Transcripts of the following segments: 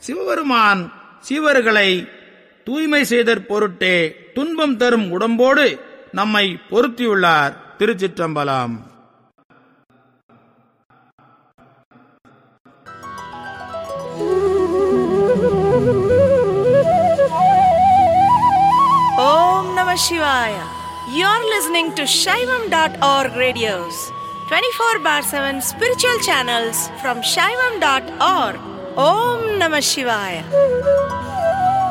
சிவபெருமான் சீவர்களை தூய்மை செய்தற் பொருட்டே துன்பம் தரும் உடம்போடு நம்மை பொருத்தியுள்ளார் திருச்சிற்றம்பலம் Om Namah Shivaya. You're listening to Shaivam.org radios, 24 bar 7 spiritual channels from Shaivam.org. Om Namah Shivaya.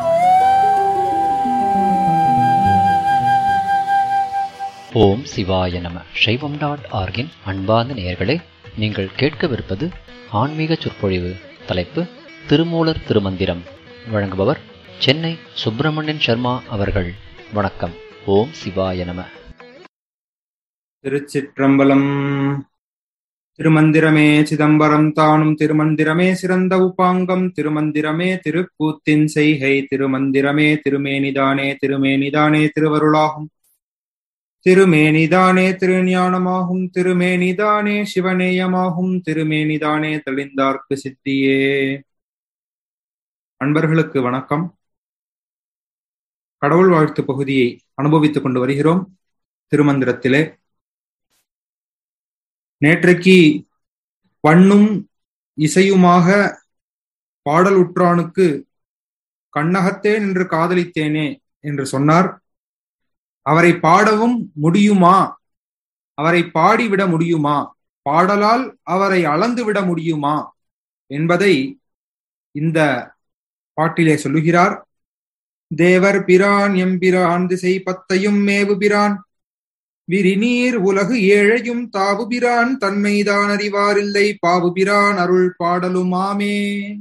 ஓம் சிவாய நம சைவம் டாட் ஆர்கின் அன்பார்ந்த நேயர்களே நீங்கள் கேட்கவிருப்பது ஆன்மீக சொற்பொழிவு தலைப்பு திருமூலர் திருமந்திரம் வழங்குபவர் சென்னை சுப்பிரமணியன் சர்மா அவர்கள் வணக்கம் ஓம் சிவாய நம திருச்சிற்றம்பலம் திருமந்திரமே சிதம்பரம் தானும் திருமந்திரமே சிறந்த உபாங்கம் திருமந்திரமே திருக்கூத்தின் செய்கை திருமந்திரமே திருமேனிதானே திருமேனிதானே திருவருளாகும் திருமேனிதானே திருஞானமாகும் திருமேனிதானே சிவநேயமாகும் திருமேனிதானே தெளிந்தார்க்கு சித்தியே அன்பர்களுக்கு வணக்கம் கடவுள் வாழ்த்து பகுதியை அனுபவித்துக் கொண்டு வருகிறோம் திருமந்திரத்திலே நேற்றைக்கு பண்ணும் இசையுமாக பாடலுற்றானுக்கு கண்ணகத்தே நின்று காதலித்தேனே என்று சொன்னார் அவரை பாடவும் முடியுமா அவரை பாடிவிட முடியுமா பாடலால் அவரை அளந்து விட முடியுமா என்பதை இந்த பாட்டிலே சொல்லுகிறார் தேவர் பிரான் எம்பிரான் திசை பத்தையும் மேவு பிரான் விரிநீர் உலகு ஏழையும் தாவுபிரான் தன்மைதான் அறிவாரில்லை பாவுபிரான் அருள் பாடலுமாமே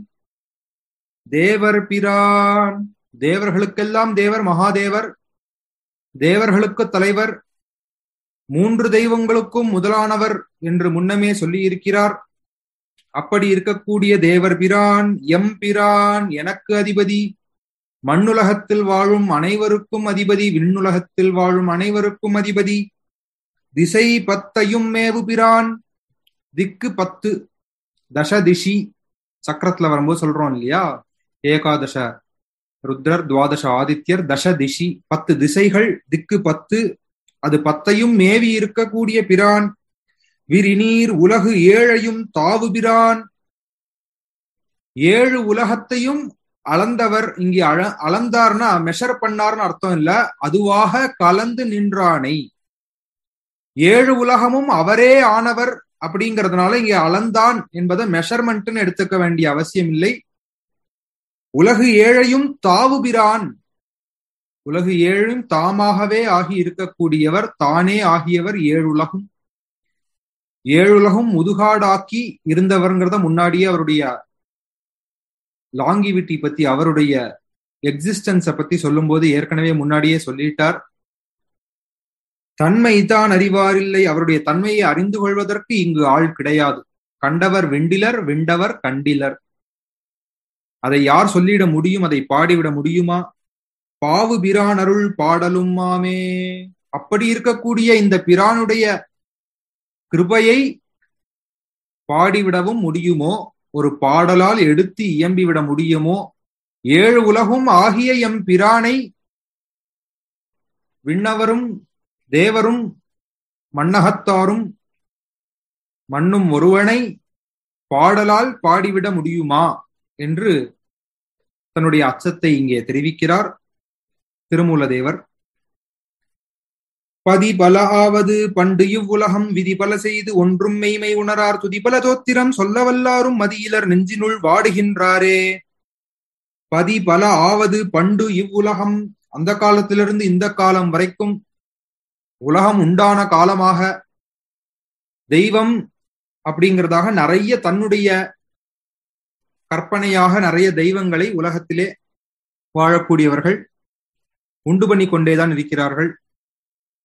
தேவர் பிரான் தேவர்களுக்கெல்லாம் தேவர் மகாதேவர் தேவர்களுக்கு தலைவர் மூன்று தெய்வங்களுக்கும் முதலானவர் என்று முன்னமே சொல்லியிருக்கிறார் அப்படி இருக்கக்கூடிய தேவர் பிரான் எம் பிரான் எனக்கு அதிபதி மண்ணுலகத்தில் வாழும் அனைவருக்கும் அதிபதி விண்ணுலகத்தில் வாழும் அனைவருக்கும் அதிபதி திசை பத்தையும் மேவு பிரான் திக்கு பத்து தச திஷி சக்கரத்துல வரும்போது சொல்றோம் இல்லையா ஏகாதச ருத்ரர் துவாதச ஆதித்யர் தச திஷி பத்து திசைகள் திக்கு பத்து அது பத்தையும் மேவி இருக்கக்கூடிய பிரான் விரிநீர் உலகு ஏழையும் தாவு பிரான் ஏழு உலகத்தையும் அளந்தவர் இங்கே அழ அளந்தார்னா மெஷர் பண்ணார்னு அர்த்தம் இல்ல அதுவாக கலந்து நின்றானை ஏழு உலகமும் அவரே ஆனவர் அப்படிங்கறதுனால இங்கே அளந்தான் என்பதை மெஷர்மெண்ட்னு எடுத்துக்க வேண்டிய அவசியம் இல்லை உலகு ஏழையும் தாவுபிரான் உலகு ஏழும் தாமாகவே ஆகி இருக்கக்கூடியவர் தானே ஆகியவர் ஏழுலகும் ஏழுலகும் முதுகாடாக்கி இருந்தவர்ங்கிறத முன்னாடியே அவருடைய லாங்கிவிட்டி பத்தி அவருடைய எக்ஸிஸ்டன்ஸ பத்தி சொல்லும்போது ஏற்கனவே முன்னாடியே சொல்லிட்டார் தன்மை தான் அறிவாரில்லை அவருடைய தன்மையை அறிந்து கொள்வதற்கு இங்கு ஆள் கிடையாது கண்டவர் வெண்டிலர் வெண்டவர் கண்டிலர் அதை யார் சொல்லிட முடியும் அதை பாடிவிட முடியுமா பாவு பிரான் அருள் பாடலும் மாமே அப்படி இருக்கக்கூடிய இந்த பிரானுடைய கிருபையை பாடிவிடவும் முடியுமோ ஒரு பாடலால் எடுத்து இயம்பிவிட முடியுமோ ஏழு உலகும் ஆகிய எம் பிரானை விண்ணவரும் தேவரும் மன்னகத்தாரும் மண்ணும் ஒருவனை பாடலால் பாடிவிட முடியுமா என்று தன்னுடைய அச்சத்தை இங்கே தெரிவிக்கிறார் திருமூலதேவர் பதிபல ஆவது பண்டு இவ்வுலகம் விதிபல செய்து ஒன்றும் மெய்மை உணரார் துதிபல தோத்திரம் சொல்ல வல்லாரும் மதியிலர் நெஞ்சினுள் வாடுகின்றாரே பதிபல ஆவது பண்டு இவ்வுலகம் அந்த காலத்திலிருந்து இந்த காலம் வரைக்கும் உலகம் உண்டான காலமாக தெய்வம் அப்படிங்கிறதாக நிறைய தன்னுடைய கற்பனையாக நிறைய தெய்வங்களை உலகத்திலே வாழக்கூடியவர்கள் உண்டு பண்ணி கொண்டேதான் இருக்கிறார்கள்